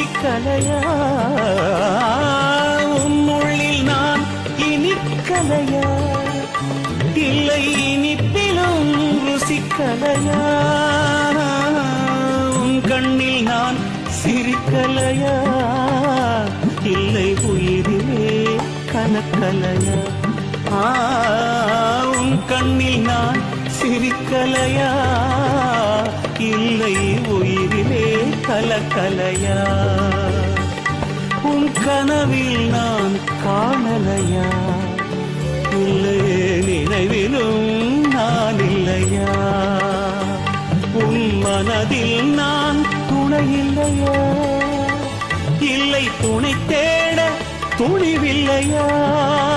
ருசிக்கலையா உன்னுள்ளில் நான் இனிக்கலையா இல்லை இனிப்பிலும் ருசிக்கலையா உன் கண்ணில் நான் சிரிக்கலையா இல்லை உயிரிலே கலக்கலையா ஆ, உன் கண்ணில் நான் சிரிக்கலையா இல்லை உயிரிலே கலக்கலையா உன் கனவில் நான் காணலையா இல்லையே நினைவிலும் நான் இல்லையா உன் மனதில் நான் துணை இல்லையா இல்லை துணை தேட துணிவில்லையா